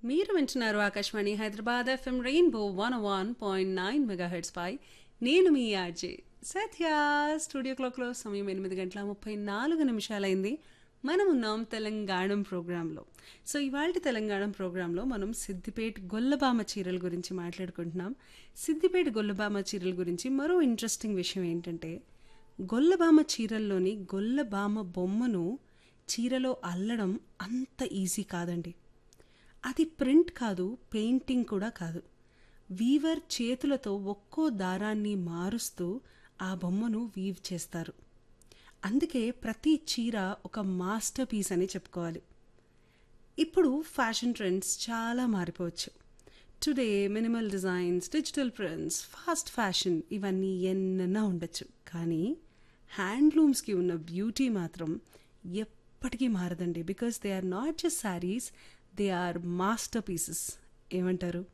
మీరు వింటున్నారు Akashvani Hyderabad FM rainbow one one point nine megahertz పై నేను మీ ఆర్జే సత్య స్టూడియో క్లాక్లో సమయం ఎనిమిది గంటల ముప్పై నాలుగు నిమిషాలైంది మనం ఉన్నాం తెలంగాణ ప్రోగ్రాంలో సో ఇవాళ తెలంగాణ ప్రోగ్రాంలో మనం సిద్దిపేట గొల్లబామ చీరల గురించి మాట్లాడుకుంటున్నాం సిద్దిపేట గొల్లబామ చీరల గురించి మరో ఇంట్రెస్టింగ్ విషయం ఏంటంటే గొల్లబామ చీరల్లోని గొల్లబామ బొమ్మను చీరలో అల్లడం అంత ఈజీ కాదండి అది ప్రింట్ కాదు పెయింటింగ్ కూడా కాదు వీవర్ చేతులతో ఒక్కో దారాన్ని మారుస్తూ ఆ బొమ్మను వీవ్ చేస్తారు అందుకే ప్రతి చీర ఒక మాస్టర్ పీస్ అని చెప్పుకోవాలి ఇప్పుడు ఫ్యాషన్ ట్రెండ్స్ చాలా మారిపోవచ్చు today minimal designs digital prints fast fashion ఇవన్నీ ఎన్నన్నా ఉండొచ్చు కానీ హ్యాండ్లూమ్స్కి ఉన్న బ్యూటీ మాత్రం ఎప్పటికీ మారదండి because they are not just saris they are masterpieces ఏమంటారు